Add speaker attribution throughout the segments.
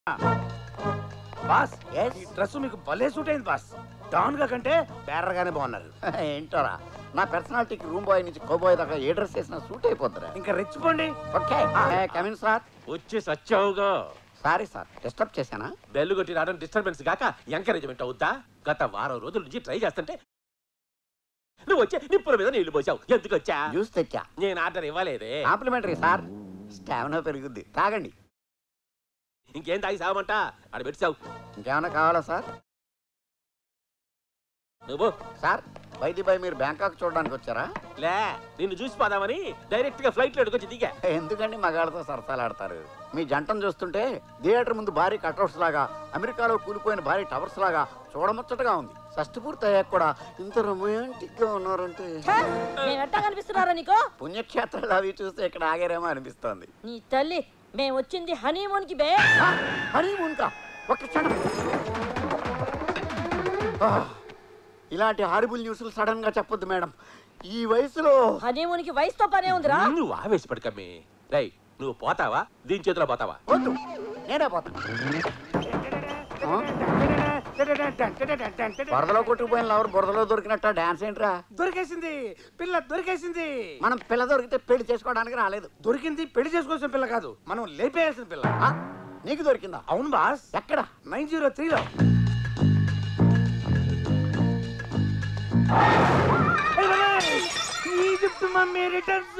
Speaker 1: Boss
Speaker 2: Yes?
Speaker 1: ఈ dress మీకు భలే సూట్ అయింది బాస్ డాన్ గా కంటే బేరగానే బాగున్నారు
Speaker 2: ఏంటోరా నా పర్సనాలిటీకి రూమ్ బాయ్ నుంచి కోబాయ్ దాకా ఏ డ్రెస్ వేసినా సూట్ అయిపోద్దిరా
Speaker 1: ఇంకా రెచ్చిపోండి
Speaker 2: ఓకే కమిన్ సార్
Speaker 3: వచ్చి సచ్చావుగా
Speaker 2: సారీ సార్ డిస్టర్బ్ చేశానా
Speaker 3: బెల్లు కొట్టి రావడం డిస్టర్బెన్స్ గాక ఎంకరేజ్మెంట్ అవుద్దా గత వారం రోజుల నుంచి ట్రై చేస్తుంటే నువ్వు వచ్చే నిప్పుల మీద నీళ్లు పోసావు ఎందుకు వచ్చా
Speaker 2: జ్యూస్ తెచ్చా
Speaker 3: నేను ఆర్డర్ ఇవ్వలేదే
Speaker 2: కాంప్లిమెంటరీ సార్ స్టామినా పెరుగుద్ది తాగండి
Speaker 3: ఇంకేం తాగి సావమంట ఆడ పెట్టావు
Speaker 2: ఇంకేమైనా కావాలా సార్
Speaker 3: నువ్వు
Speaker 2: సార్ బైది బై మీరు బ్యాంకాక్ చూడడానికి వచ్చారా
Speaker 3: లే నిన్ను చూసి పోదామని డైరెక్ట్ గా ఫ్లైట్ లో వచ్చి దిగా
Speaker 2: ఎందుకండి మగాళ్ళతో సరసాలాడతారు మీ జంటను చూస్తుంటే థియేటర్ ముందు భారీ కట్అవుట్స్ లాగా అమెరికాలో కూలిపోయిన భారీ టవర్స్ లాగా చూడముచ్చటగా ఉంది షష్టి పూర్తి అయ్యాక కూడా ఇంత రొమాంటిక్ గా ఉన్నారంటే
Speaker 4: మేము ఎట్టా కనిపిస్తున్నారా నీకు
Speaker 2: పుణ్యక్షేత్రాలు అవి చూస్తే ఇక్కడ ఆగారేమో అనిపిస్తోంది
Speaker 4: నీ తల్లి మేము వచ్చింది హనీమూన్ కి బే
Speaker 2: హనీమూన్ కా ఒక క్షణం ఆ, ఇలాంటి హారిబుల్ న్యూస్లు సడన్ గా చెప్పొద్దు మేడం ఈ వయసులో
Speaker 4: హనీమూన్ కి వయసుతో పనే ఉందిరా
Speaker 3: నువ్వు ఆవేశపడకమ్మి రై నువ్వు పోతావా దీని చేతిలో పోతావా
Speaker 2: వద్దు నేనే పోతాను ఆ? వరదలో కొట్టుకుపోయిన లవర్ బురదలో దొరికినట్ట డాన్స్ ఏంట్రా
Speaker 1: దొరికేసింది పిల్ల దొరికేసింది
Speaker 2: మనం పిల్ల దొరికితే పెళ్లి చేసుకోవడానికి రాలేదు
Speaker 1: దొరికింది పెళ్లి చేసుకోవాల్సిన పిల్ల కాదు మనం లేపేయాల్సిన పిల్ల
Speaker 2: ఆ, నీకు దొరికిందా
Speaker 1: అవును బాస్
Speaker 2: ఎక్కడ
Speaker 1: నైన్ జీరో త్రీలో ఈజిప్ట్ మమ్మీ రిటర్న్స్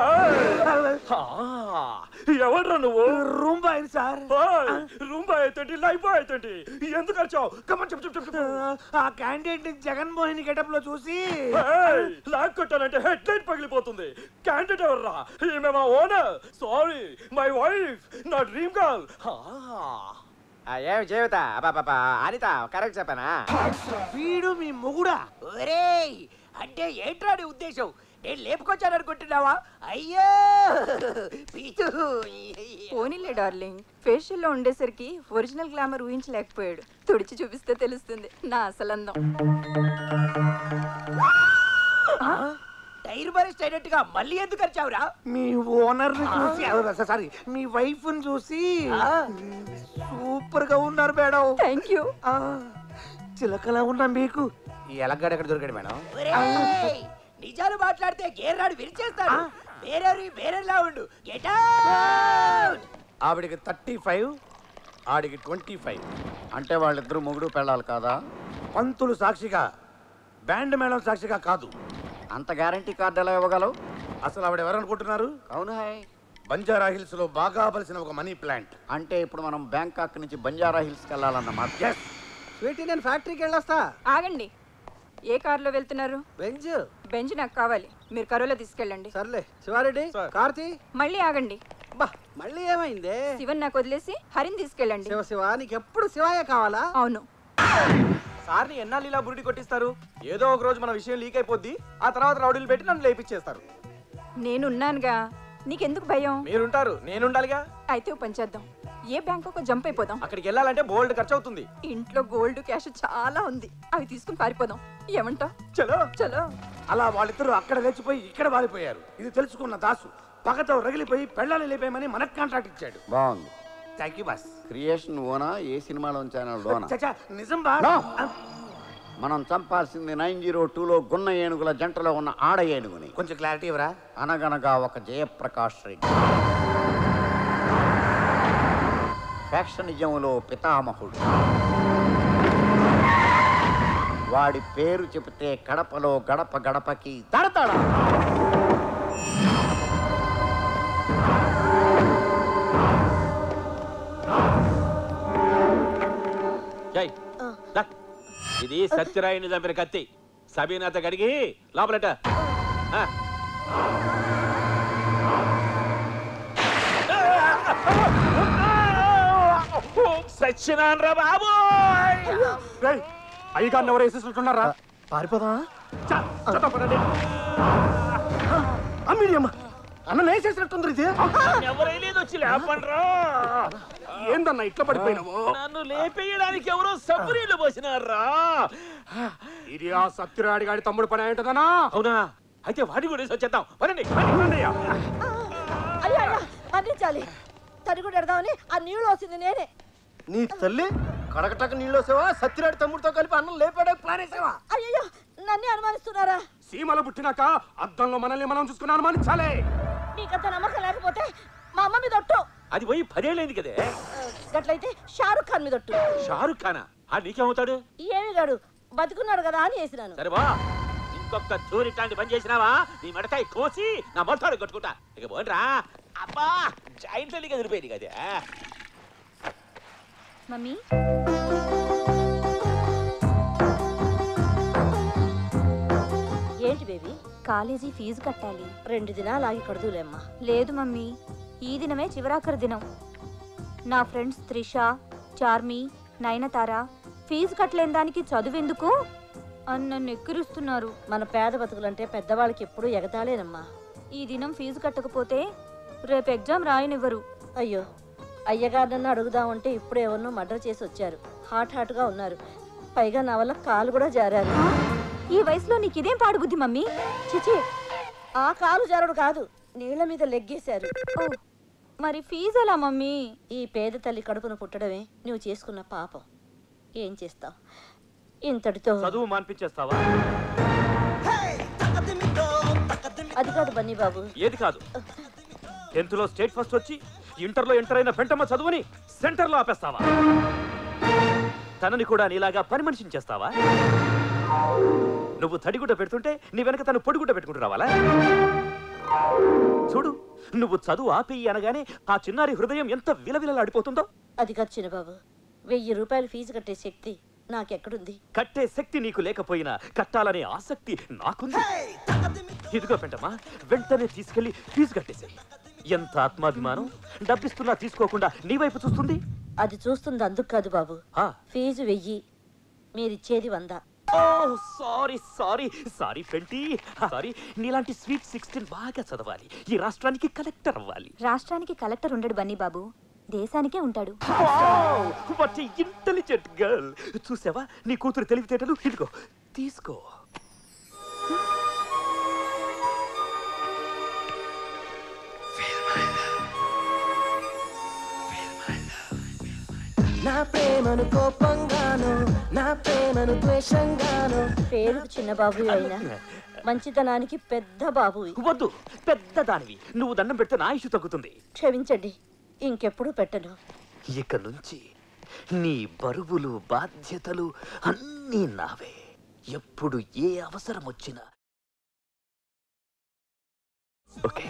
Speaker 3: ఎవడ్రా నువ్వు
Speaker 1: room boy sir
Speaker 3: room boy అయితే లైఫ్ బాయ్ అయితే ఎందుకు వచ్చావు కమన్ చెప్పు చెప్పు చెప్పు
Speaker 1: ఆ క్యాండిడేట్ జగన్మోహిని గెటప్ లో చూసి
Speaker 3: లాక్ కొట్టానంటే హెడ్ లైట్ పగిలిపోతుంది క్యాండిడేట్ ఎవర్రా ఈమె మా ఓనర్ సారీ మై వైఫ్ నా డ్రీమ్ గర్ల్
Speaker 5: ఏమి జీవిత అబాబాబా అనిత కరెక్ట్ చెప్పానా
Speaker 1: వీడు మీ మొగుడా
Speaker 5: ఒరేయ్ అంటే ఏంట్రా నీ ఉద్దేశం నేను లేపుకొచ్చాను అనుకుంటున్నావా అయ్యో పీచు
Speaker 6: పోనీలే డార్లింగ్ ఫేషియల్లో ఉండేసరికి ఒరిజినల్ గ్లామర్ ఊహించలేకపోయాడు తుడిచి చూపిస్తే తెలుస్తుంది నా అసలందం
Speaker 5: టైర్ బరెస్ట్ అయినట్టుగా మళ్ళీ ఎందుకు వచ్చావురా
Speaker 1: మీ ఓనర్ ని చూసి సారీ మీ వైఫ్ ని చూసి సూపర్ గా ఉన్నారు మేడం
Speaker 6: థ్యాంక్ యూ
Speaker 1: ఆ, చిలకలా ఉన్నా మీకు ఈ ఎలగడ ఎక్కడ దొరికాడు మేడం
Speaker 5: ఒరేయ్ నిజాలు మాట్లాడితే గేర్రాడు విరిచేస్తాడు వేరే వేరేలా ఉండు గెట్
Speaker 1: ఆవిడికి థర్టీ ఫైవ్ ఆడికి ట్వంటీ ఫైవ్
Speaker 2: అంటే వాళ్ళిద్దరు మొగుడు పెళ్ళాలి కాదా
Speaker 1: పంతులు సాక్షిగా బ్యాండ్ మేళం సాక్షిగా కాదు
Speaker 2: అంత గ్యారంటీ కార్డు ఎలా ఇవ్వగలవు
Speaker 1: అసలు ఆవిడ ఎవరనుకుంటున్నారు
Speaker 2: అవును హాయ్
Speaker 1: బంజారా హిల్స్ లో బాగా బలిసిన ఒక మనీ ప్లాంట్
Speaker 2: అంటే ఇప్పుడు మనం బ్యాంకాక్ నుంచి బంజారా హిల్స్కి వెళ్ళాలన్నమాట
Speaker 1: ఎస్
Speaker 5: స్వీటీ నేను ఫ్యాక్టరీకి వెళ్ళొస్తా
Speaker 6: ఆగండి ఏ కారులో వెళ్తున్నారు
Speaker 5: బెంజ్
Speaker 6: బెంచ్ నాకు కావాలి మీరు కరోలో తీసుకెళ్ళండి
Speaker 5: సర్లే శివారెడ్డి కార్తీ
Speaker 6: మళ్ళీ ఆగండి
Speaker 5: బా మళ్ళీ ఏమైందే
Speaker 6: శివన్ నాకు వదిలేసి హరిని తీసుకెళ్ళండి
Speaker 5: శివ శివ నీకు ఎప్పుడు శివాయ కావాలా
Speaker 6: అవును
Speaker 7: సార్ని ఎన్నాళ్ళు ఇలా బురుడి కొట్టిస్తారు ఏదో ఒక రోజు మన విషయం లీక్ అయిపోద్ది ఆ తర్వాత రౌడీలు పెట్టి నన్ను లేపిచ్చేస్తారు
Speaker 6: నేనున్నానుగా నీకెందుకు భయం
Speaker 7: మీరుంటారు నేనుండాలిగా
Speaker 6: అయితే ఓ పని చేద్దాం ఏ బ్యాంకు జంప్ అయిపోదాం
Speaker 7: అక్కడికి వెళ్ళాలంటే బోల్డ్ ఖర్చు అవుతుంది
Speaker 6: ఇంట్లో గోల్డ్ క్యాష్ చాలా ఉంది అవి తీసుకుని పారిపోదాం ఏమంటావ్
Speaker 7: చలో
Speaker 6: చలో
Speaker 1: అలా వాళ్ళిద్దరూ అక్కడ లేచిపోయి ఇక్కడ వాలిపోయారు ఇది తెలుసుకున్న దాసు పగతో రగిలిపోయి పెళ్ళాలి లేపేయమని మనకు కాంట్రాక్ట్ ఇచ్చాడు
Speaker 2: బాగుంది
Speaker 1: థ్యాంక్ యూ బాస్
Speaker 2: క్రియేషన్ ఓనా ఏ సినిమాలోంచి లోనా
Speaker 1: చచ్చా నిజం బా
Speaker 2: No. మనం చంపాల్సింది నైన్ జీరో టూలో గున్న ఏనుగుల జంటలో ఉన్న ఆడ ఏనుగుని
Speaker 1: కొంచెం క్లారిటీ ఇవ్వరా
Speaker 2: అనగనగా ఒక జయప్రకాష్ రెడ్డి ఫ్యాక్షనిజంలో పితామహుడు వాడి పేరు చెబితే కడపలో గడప గడపకి తడతడా
Speaker 3: జై దా. ఇది సత్యరాయుని చంపిన కత్తి సబీనాథ గడిగి లోపలట ఆ. సత్యనారాయణ రా బాబోయ్
Speaker 7: అయ్యగారిని ఎవరు వేసేసినట్టున్నారా పారిపోదా అమ్మిడియమ్మ అన్న వేసేసినట్టుంది ఇది
Speaker 3: ఎవరైలేదు వచ్చి లేపండ్రా
Speaker 7: ఏందన్న ఇట్లా పడిపోయినావు
Speaker 3: నన్ను లేపేయడానికి ఎవరో సబ్బునీళ్ళు పోసినారా
Speaker 7: ఇది ఆ సత్యరాడి గాడి తమ్ముడు పని ఏంటదనా
Speaker 3: అవునా అయితే వాడి కూడా వేసి వచ్చేద్దాం పదండి
Speaker 4: అయ్యా అయ్యా అందించాలి తడి కూడా ఎడదామని ఆ నీళ్ళు వచ్చింది నేనే
Speaker 7: నీ తల్లి కడకటక నీళ్ళు వసావా సత్యనాడు తమ్ముడితో కలిపి అన్నం లేపాడే ప్లాన్ వేసావా
Speaker 4: అయ్యో నన్నే అనుమానిస్తున్నారా
Speaker 1: సీమలో పుట్టినాక అద్దంలో మనల్ని మనం చూసుకుని అనుమానించాలే
Speaker 4: నీకంత నమ్మకం లేకపోతే మా అమ్మ మీద ఒట్టు
Speaker 3: అది పోయి పదేళ్ళైంది కదే
Speaker 4: ఆ, గట్లయితే షారుఖ్ ఖాన్ మీద ఒట్టు
Speaker 3: షారుఖ్ ఖానా ఆ నీకేమవుతాడు
Speaker 4: ఏమి గాడు బతుకున్నాడు కదా అని వేసినాను
Speaker 3: సరే బా ఇంకొక చోరి ఇట్లాంటి పని చేసినావా నీ మెడకాయ కోసి నా మొత్తాడు కట్టుకుంటా ఇక పోనరా అబ్బా జాయింట్ లీగ్ ఎదిరిపోయింది కదా
Speaker 6: మమ్మీ
Speaker 4: ఏంటి బేబీ
Speaker 6: కాలేజీ ఫీజు కట్టాలి
Speaker 4: రెండు దినాలు ఆగి కడుదులేమ్మా
Speaker 6: లేదు మమ్మీ ఈ దినమే చివరాఖరి దినం నా ఫ్రెండ్స్ త్రిష చార్మి నయనతార ఫీజు కట్టలేని దానికి చదువెందుకు అని నన్ను ఎక్కిరిస్తున్నారు
Speaker 4: మన పేద బతుకులంటే పెద్దవాళ్ళకి ఎప్పుడూ ఎగతాళేనమ్మా
Speaker 6: ఈ దినం ఫీజు కట్టకపోతే రేపు ఎగ్జామ్ రాయనివ్వరు
Speaker 4: అయ్యో అయ్యగారినన్ను అడుగుదామంటే ఇప్పుడు ఎవరినో మర్డర్ చేసి వచ్చారు హాట్ హాట్గా ఉన్నారు పైగా నా వల్ల కాలు కూడా జారారు
Speaker 6: ఈ వయసులో నీకు ఇదేం పాడుబుద్ధి మమ్మీ
Speaker 4: చిచి ఆ కాలు జారుడు కాదు నీళ్ల మీద లెగ్గేశారు
Speaker 6: ఓ మరి ఫీజు ఎలా మమ్మీ
Speaker 4: ఈ పేద తల్లి కడుపున పుట్టడమే నువ్వు చేసుకున్న పాపం ఏం చేస్తావు ఇంతటితో
Speaker 3: చదువు మాన్పించేస్తావా
Speaker 4: అది కాదు బన్నీ బాబు
Speaker 3: ఏది కాదు టెన్త్ లో స్టేట్ ఫస్ట్ వచ్చి ఇంటర్ లో ఎంటర్ అయిన పెంటమ్మ చదువుని సెంటర్ లో ఆపేస్తావా తనని కూడా నీలాగా పని మనిషిని చేస్తావా నువ్వు తడిగుడ్డ పెడుతుంటే నీ వెనక తను పొడిగుడ్డ పెట్టుకుంటూ రావాలా చూడు నువ్వు చదువు ఆపేయి అనగానే ఆ చిన్నారి హృదయం ఎంత విలవిలలాడిపోతుందో
Speaker 4: అది కాదు చిన్నబాబు వెయ్యి రూపాయలు ఫీజు కట్టే శక్తి నాకెక్కడుంది
Speaker 3: కట్టే శక్తి నీకు లేకపోయినా కట్టాలనే ఆసక్తి నాకుంది ఇదిగో పెంటమ్మా వెంటనే తీసుకెళ్లి ఫీజు కట్టేసేయి ఎంత ఆత్మాభిమానం డబ్బిస్తున్నా తీసుకోకుండా నీ వైపు చూస్తుంది
Speaker 4: అది చూస్తుంది అందుకు కాదు బాబు
Speaker 3: ఆ.
Speaker 4: ఫీజు వెయ్యి మీరిచ్చేది వంద
Speaker 3: oh sorry sorry sorry Penti sorry నీలాంటి స్వీట్ సిక్స్టీన్ బాగా చదవాలి ఈ రాష్ట్రానికి కలెక్టర్ అవ్వాలి
Speaker 6: రాష్ట్రానికి కలెక్టర్ ఉండడు బన్నీ బాబు దేశానికే ఉంటాడు
Speaker 3: వాట్ ఇంటెలిజెంట్ గర్ల్ చూసావా నీ కూతురు తెలివితేటలు ఇదిగో తీసుకో
Speaker 5: నా ప్రేమను కోపంగాను నా ప్రేమను ద్వేషంగాను
Speaker 4: పేరుకు చిన్న బాబు అయినా మంచితనానికి పెద్ద బాబు
Speaker 3: వద్దు పెద్ద దానివి నువ్వు దండం పెడితే నా ఇష్యూ తగ్గుతుంది
Speaker 4: క్షమించండి ఇంకెప్పుడు పెట్టను
Speaker 3: ఇక నుంచి నీ బరువులు బాధ్యతలు అన్నీ నావే ఎప్పుడు ఏ అవసరం వచ్చినా ఓకే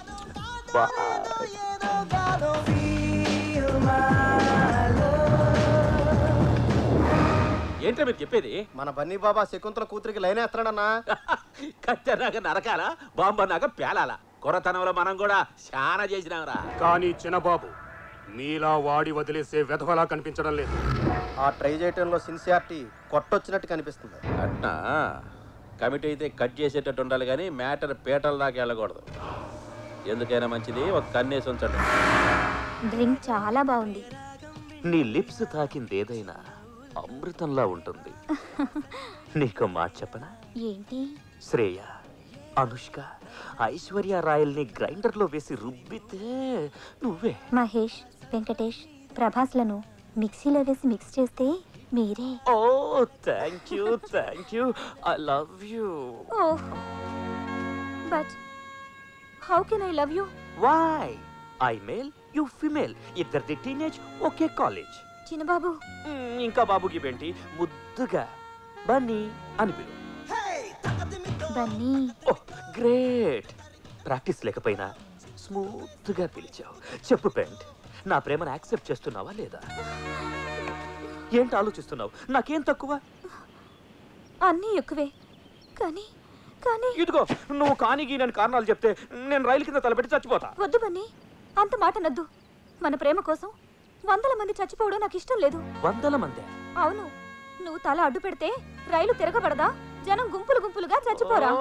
Speaker 3: ఏంటో మీరు చెప్పేది
Speaker 7: మన బన్నీ బాబా శకుంతల కూతురికి లైన్ వేస్తున్నాడన్నా
Speaker 3: కత్తెనాక నరకాల బాంబన్నాక పేలాల కొరతనంలో మనం కూడా చాలా చేసినాంరా
Speaker 1: కానీ చిన్నబాబు మీలా వాడి వదిలేసే వెధవలా కనిపించడం లేదు
Speaker 7: ఆ ట్రై చేయటంలో సిన్సియారిటీ కొట్టొచ్చినట్టు కనిపిస్తుంది
Speaker 3: అట్నా కమిటీ అయితే కట్ చేసేటట్టు ఉండాలి కానీ మ్యాటర్ పీటల దాకా వెళ్ళకూడదు ఎందుకైనా మంచిది ఒక కన్నేసి ఉంచండి
Speaker 6: డ్రింక్ చాలా బాగుంది
Speaker 3: నీ లిప్స్ తాకింది ఏదైనా అమృతంలా ఉంటుంది నీకు మాట చెప్పనా
Speaker 6: ఏంటి
Speaker 3: శ్రేయ అనుష్క ఐశ్వర్య రాయల్ని గ్రైండర్లో వేసి రుబ్బితే నువ్వే
Speaker 6: మహేష్ వెంకటేష్ ప్రభాస్లను మిక్సీలో వేసి మిక్స్ చేస్తే మీరే
Speaker 3: oh thank you thank you I love you
Speaker 6: oh but how can I love you
Speaker 3: why I male you female ఇద్దరిది టీనేజ్ ఒకే కాలేజ్
Speaker 6: చిన్నబాబు
Speaker 3: ఇంకా బాబుకి బెంటి ముద్దుగా బన్నీ అని పిలు
Speaker 6: బన్నీ
Speaker 3: ఓ గ్రేట్ ప్రాక్టీస్ లేకపోయినా స్మూత్ గా పిలిచావు చెప్పు పెంట్ నా ప్రేమను యాక్సెప్ట్ చేస్తున్నావా లేదా ఏంటి ఆలోచిస్తున్నావు నాకేం తక్కువ
Speaker 6: అన్నీ ఎక్కువే కానీ కానీ
Speaker 3: ఇదిగో నువ్వు కానిగి నేను కారణాలు చెప్తే నేను రైలు కింద తలపెట్టి చచ్చిపోతా
Speaker 6: వద్దు బన్నీ అంత మాట నద్దు మన ప్రేమ కోసం వందల మంది చచ్చిపోవడం నాకు ఇష్టం లేదు
Speaker 3: వందల మంది
Speaker 6: అవును నువ్వు తల అడ్డు పెడితే రైలు తిరగబడదా జనం గుంపులు గుంపులుగా చచ్చిపోరా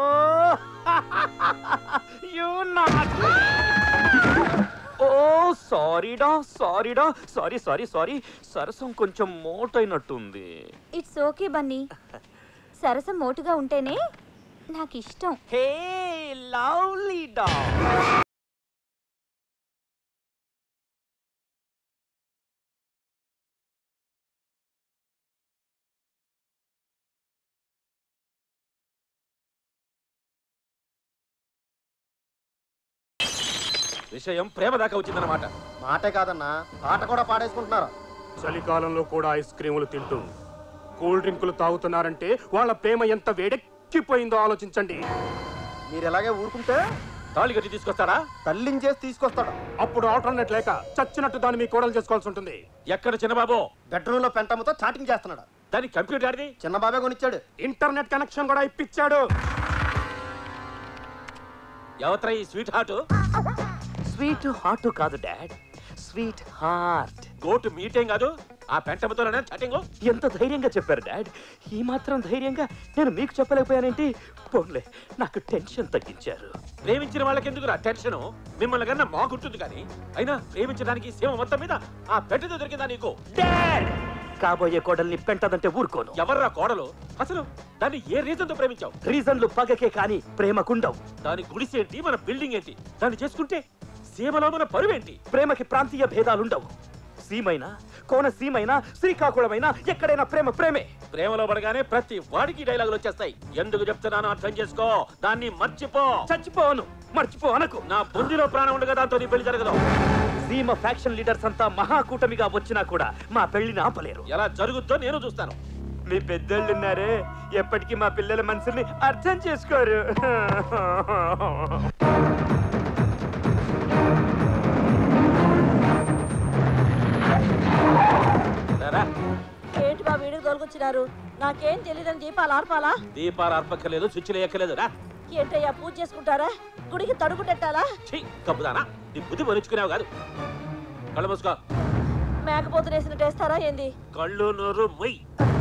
Speaker 3: యు ఓ సారీడా సారీడా సారీ సారీ సారీ సరసం కొంచెం మోటైనట్టుంది
Speaker 6: ఇట్స్ ఓకే బన్నీ సరసం మోటుగా ఉంటేనే నాకు ఇష్టం
Speaker 3: హే లవ్లీ డా విషయం ప్రేమ దాకా వచ్చిందన్నమాట
Speaker 2: మాటే కాదన్నా పాట కూడా పాడేసుకుంటున్నారు
Speaker 8: చలికాలంలో కూడా ఐస్ క్రీములు తింటూ కూల్ డ్రింకులు తాగుతున్నారంటే వాళ్ళ ప్రేమ ఎంత వేడెక్కిపోయిందో ఆలోచించండి
Speaker 2: మీరు ఎలాగే ఊరుకుంటే
Speaker 3: తాళి కట్టి తీసుకొస్తాడా
Speaker 2: తల్లించేసి తీసుకొస్తాడు
Speaker 8: అప్పుడు ఆల్టర్నేట్ లేక చచ్చినట్టు దాన్ని మీ కోడలు చేసుకోవాల్సి ఉంటుంది
Speaker 3: ఎక్కడ చిన్నబాబు
Speaker 2: బెడ్రూమ్ లో పెంటమ్మతో చాటింగ్ చేస్తున్నాడు
Speaker 3: దాని కంప్యూటర్ ఆడిది
Speaker 2: చిన్న బాబే కొనిచ్చాడు
Speaker 8: ఇంటర్నెట్ కనెక్షన్ కూడా ఇప్పించాడు
Speaker 3: ఎవత్రా ఈ స్వీట్ హార్ట్ స్వీట్ హార్ట్ కాదు dad sweet heart go to meeting కాదు ఆ పెంటమతోనే చాటింగ్ ఎంత ధైర్యంగా చెప్పారు డాడ్ ఈ మాత్రం ధైర్యంగా నేను మీకు చెప్పలేకపోయానేంటి పోన్లే నాకు టెన్షన్ తగ్గించారు ప్రేమించిన వాళ్ళకి ఎందుకు టెన్షన్ మిమ్మల్ని కన్నా మాకుంటుంది కానీ అయినా ప్రేమించడానికి సీమ మొత్తం మీద ఆ పెంటతో దొరికిందా నీకు డాడ్ కాబోయే కోడల్ని పెంటదంటే ఊరుకోను ఎవర్రా కోడలు అసలు దాన్ని ఏ రీజన్ తో ప్రేమించావు రీజన్లు పగకే కానీ ప్రేమకుండవు దాని గుడిసేంటి మన బిల్డింగ్ ఏంటి దాన్ని చేసుకుంటే సీమలో మన పరువేంటి ప్రేమకి ప్రాంతీయ భేదాలుండవు సీమైనా కోన సీమైనా శ్రీకాకుళమైనా ఎక్కడైనా ప్రేమ ప్రేమే ప్రేమలో పడగానే ప్రతి వాడికి డైలాగులు వచ్చేస్తాయి ఎందుకు చెప్తున్నానో అర్థం చేసుకో దాన్ని మర్చిపో చచ్చిపోను మర్చిపో అనకు నా బుద్ధిలో ప్రాణం ఉండగా దాంతో నీ పెళ్లి జరగదు సీమ ఫ్యాక్షన్ లీడర్స్ అంతా మహాకూటమిగా వచ్చినా కూడా మా పెళ్లిని ఆపలేరు ఎలా జరుగుద్దో నేను చూస్తాను మీ పెద్దోళ్ళున్నారే ఎప్పటికీ మా పిల్లల మనసుని అర్థం చేసుకోరు రారా.
Speaker 4: ఏంటి బాబు వీడికి తోలుకొచ్చినారు నాకేం తెలియదని దీపాలు ఆర్పాలా
Speaker 3: దీపాలు అర్పక్కర్లేదు స్విచ్లు ఎక్కలేదు రా
Speaker 4: ఏంటయ్యా పూజ చేసుకుంటారా గుడికి తడుగు పెట్టాలా
Speaker 3: ఛీ, కప్పుదానా నీ బుద్ధి పొలుచుకునేవు కాదు కళ్ళు మూసుకో
Speaker 4: మేకపోతులు వేసినట్టు వేస్తారా ఏంది
Speaker 3: కళ్ళు నోరు మొయ్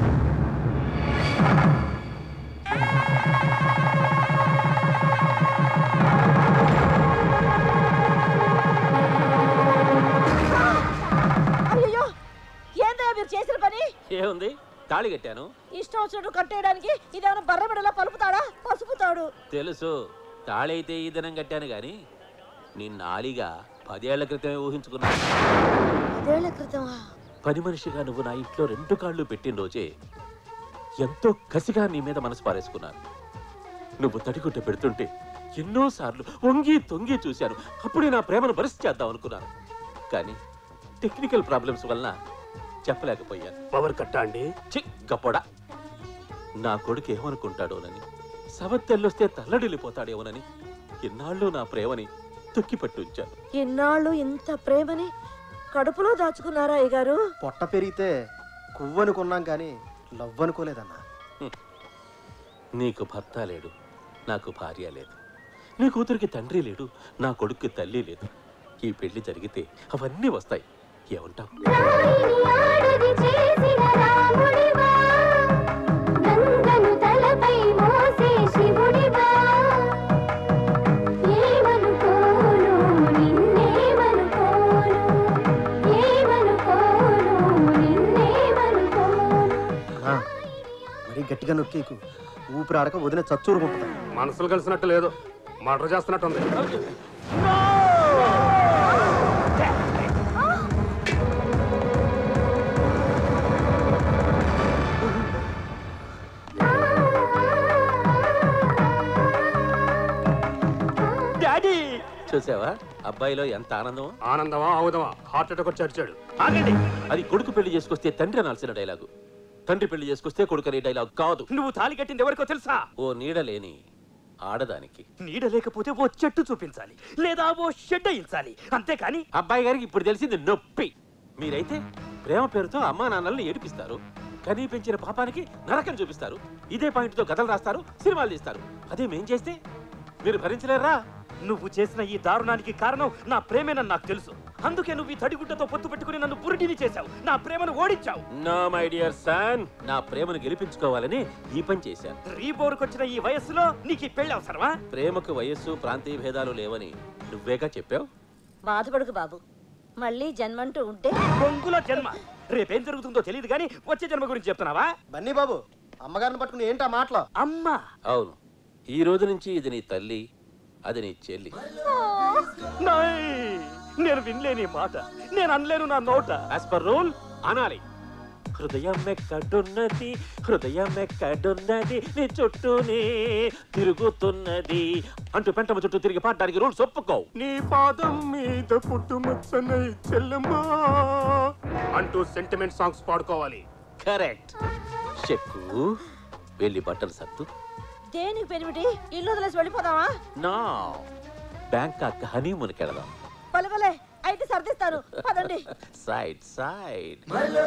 Speaker 4: అయ్యో ఏందయ్యా మీరు చేసిన పని
Speaker 3: ఏముంది తాళి కట్టాను
Speaker 4: ఇష్టం వచ్చినట్టు కట్టేయడానికి ఇదేమైనా బర్రబిడలా పలుపుతాడా పసుపుతాడు
Speaker 3: తెలుసు తాళి అయితే ఈ దినం కట్టాను గాని నీ నాలిగా పదేళ్ల క్రితమే ఊహించుకున్నా
Speaker 4: అదేళ్ల క్రితమా
Speaker 3: పని మనిషిగా నువ్వు నా ఇంట్లో రెండు కాళ్ళు పెట్టిన రోజే ఎంతో కసిగా నీ మీద మనసు పారేసుకున్నాను నువ్వు తడిగుడ్డ పెడుతుంటే ఎన్నోసార్లు వంగి తొంగి చూశాను అప్పుడే నా ప్రేమను భరిసి చేద్దాం అనుకున్నాను కానీ టెక్నికల్ ప్రాబ్లమ్స్ వలన చెప్పలేకపోయాను
Speaker 8: పవర్ కట్టా అండి
Speaker 3: చి గప్పొడా నా కొడుకు ఏమనుకుంటాడోనని సవత్తెల్లొస్తే తల్లడిల్లిపోతాడేమోనని ఇన్నాళ్ళు నా ప్రేమని తొక్కిపట్టి ఉంచాను
Speaker 4: ఇన్నాళ్ళు ఇంత ప్రేమని కడుపులో దాచుకున్నారా అయ్యగారు
Speaker 2: పొట్ట పెరిగితే కొవ్వు అనుకున్నాం కానీ లవ్ అనుకోలేదన్నా
Speaker 3: నీకు భర్త లేడు నాకు భార్య లేదు నీ కూతురికి తండ్రి లేడు నా కొడుక్కి తల్లి లేదు ఈ పెళ్లి జరిగితే అవన్నీ వస్తాయి ఏమంటావు
Speaker 9: ఆడది చేసిన రాముడివా గంగను తలపై మోసే శివుడివా ఏమనుకోను నిన్నేమనుకోను ఏమనుకోను నిన్నేమనుకోను
Speaker 2: అన్నా, మరీ గట్టిగా నొక్కేకు ఊపిరి ఆడక వదిన చచ్చూరుకుంటుందా
Speaker 8: మనసులు కలిసినట్టు లేదు మర్డర్ చేస్తున్నట్టుంది
Speaker 3: డాడీ చూసావా అబ్బాయిలో ఎంత ఆనందం
Speaker 8: ఆనందమా ఆవుదమా హార్ట్ అటాక్ వచ్చి అరిచాడు
Speaker 3: ఆగండి అది కొడుకు పెళ్లి చేసుకొస్తే తండ్రి అనాల్సిన డైలాగు తండ్రి పెళ్లి చేసుకొస్తే కొడుకు అనే డైలాగ్ కాదు
Speaker 10: నువ్వు తాలి కట్టింది ఎవరికో తెలుసా
Speaker 3: ఓ నీడ లేని ఆడదానికి
Speaker 10: నీడ లేకపోతే ఓ చెట్టు చూపించాలి లేదా ఓ షెడ్ అయించాలి అంతేకాని
Speaker 3: అబ్బాయి గారికి ఇప్పుడు తెలిసింది నొప్పి మీరైతే ప్రేమ పేరుతో అమ్మా నాన్నల్ని ఏడిపిస్తారు కనీ పెంచిన పాపానికి నరకం చూపిస్తారు ఇదే పాయింట్తో కథలు రాస్తారు సినిమాలు తీస్తారు అదే మేం చేస్తే మీరు భరించలేరా
Speaker 10: నువ్వు చేసిన ఈ దారుణానికి కారణం నా ప్రేమేనని నాకు తెలుసు అందుకే నువ్వు ఈ తడిగుడ్డతో పొత్తు పెట్టుకుని నన్ను పురిటిని చేశావు నా ప్రేమను ఓడించావు
Speaker 3: నో మై డియర్ సన్ నా ప్రేమను గెలిపించుకోవాలని ఈ పని చేశాను
Speaker 10: రీబోర్కొచ్చిన ఈ వయస్సులో నీకు ఈ పెళ్లి అవసరమా
Speaker 3: ప్రేమకు వయస్సు ప్రాంతీయ భేదాలు లేవని నువ్వేగా చెప్పావు
Speaker 4: బాధపడకు బాబు మళ్ళీ జన్మంటూ ఉంటే
Speaker 10: బొంగుల జన్మ రేపేం జరుగుతుందో తెలియదు కానీ వచ్చే జన్మ గురించి చెప్తున్నావా
Speaker 2: బన్నీ బాబు అమ్మగారిని పట్టుకుని ఏంటా మాటలు
Speaker 10: అమ్మా
Speaker 3: అవును ఈ రోజు నుంచి ఇది నీ తల్లి అది నీ చెల్లి
Speaker 10: నాయ్! నేను వినలేని మాట నేను అనలేను నా నోట
Speaker 3: యాజ్ పర్ రూల్ అనాలి హృదయం ఎక్కడున్నది హృదయం ఎక్కడున్నది నీ చుట్టూనే తిరుగుతున్నది అంటూ పెంటమ్మ చుట్టూ తిరిగి పాడడానికి రూల్స్ ఒప్పుకో
Speaker 8: నీ పాదం మీద పుట్టుమచ్చనై చెల్లమ్మా అంటూ సెంటిమెంట్ సాంగ్స్ పాడుకోవాలి
Speaker 3: కరెక్ట్ చెక్కు వెళ్ళి బట్టలు సత్తు
Speaker 4: దేనికి పెనిమిటి ఇల్లు వదిలేసి వెళ్ళిపోదామా
Speaker 3: నా బ్యాంకాక్ హనీమూన్కి వెళదాం
Speaker 4: భలే భలే అయితే సర్దిస్తాను పదండి
Speaker 3: సైడ్ సైడ్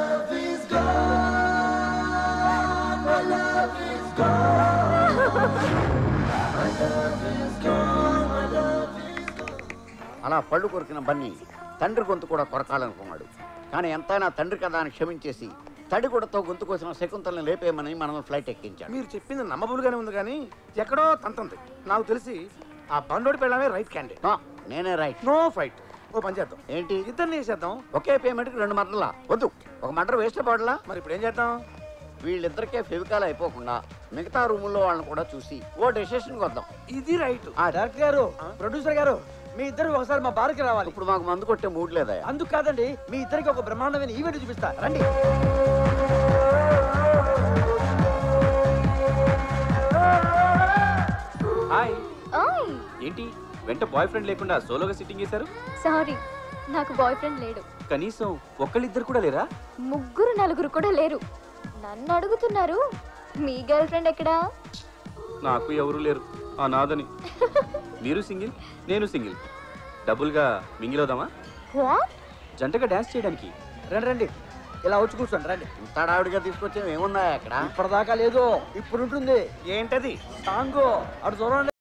Speaker 2: అలా పళ్ళు కొరికిన బన్నీ తండ్రి గొంతు కూడా కొరకాలనుకున్నాడు కానీ ఎంతైనా తండ్రి కదా అని క్షమించేసి తడిగుడతో గొంతు కోసిన శకుంతలను లేపేయమని మనం ఫ్లైట్ ఎక్కించాడు
Speaker 1: మీరు చెప్పింది నమ్మబులుగానే ఉంది కానీ ఎక్కడో తంతంది నాకు తెలిసి ఆ బండోడి పెళ్ళమే రైట్ క్యాండిడేట్
Speaker 2: నో, నేనే రైట్
Speaker 1: నో ఫైట్ ఓ పని చేద్దాం
Speaker 2: ఏంటి
Speaker 1: ఇద్దరిని చేసేద్దాం
Speaker 2: ఒకే పేమెంట్కి రెండు మర్డర్లా వద్దు ఒక మర్డర్ వేస్ట్ పడలా
Speaker 1: మరి ఇప్పుడు ఏం చేద్దాం
Speaker 2: వీళ్ళిద్దరికే ఫెవికాల్ అయిపోకుండా మిగతా రూముల్లో వాళ్ళని కూడా చూసి ఓ డెసిషన్కి వద్దాం
Speaker 1: ఇది రైట్
Speaker 5: ఆ డైరెక్టర్ గారు ప్రొడ్యూసర్ గారు మీ ఇద్దరు ఒకసారి మా బార్కి రావాలి
Speaker 2: ఇప్పుడు మాకు మందు కొట్టే మూడ్ లేదా
Speaker 5: అందుకు కాదండి మీ ఇద్దరికి ఒక బ్రహ్మాండమైన ఈవెంట్ చూపిస్తా రండి
Speaker 7: హాయ్
Speaker 9: ఓయ్
Speaker 7: ఏంటి వెంట బాయ్ ఫ్రెండ్ లేకుండా సోలోగా సిట్టింగ్ చేశారు
Speaker 9: సారీ నాకు బాయ్ ఫ్రెండ్ లేడు
Speaker 7: కనీసం ఒక్కళ్ళిద్దరు కూడా లేరా
Speaker 9: ముగ్గురు నలుగురు కూడా లేరు నన్ను అడుగుతున్నారు మీ గర్ల్ ఫ్రెండ్ ఎక్కడా
Speaker 7: నాకు ఎవరు లేరు ఆ నాదని మీరు సింగిల్ నేను సింగిల్ డబుల్గా మింగిల్ అవుదామా
Speaker 9: వాట్
Speaker 7: జంటగా డాన్స్ చేయడానికి
Speaker 5: రండి రండి ఇలా వచ్చి కూర్చోండి రండి
Speaker 2: ఇంత హడావుడిగా తీసుకొచ్చేవి ఏమున్నాయి అక్కడ
Speaker 5: ఇప్పటిదాకా లేదు ఇప్పుడు ఉంటుంది
Speaker 1: ఏంటది
Speaker 5: సాంగ్ అటు చూడండి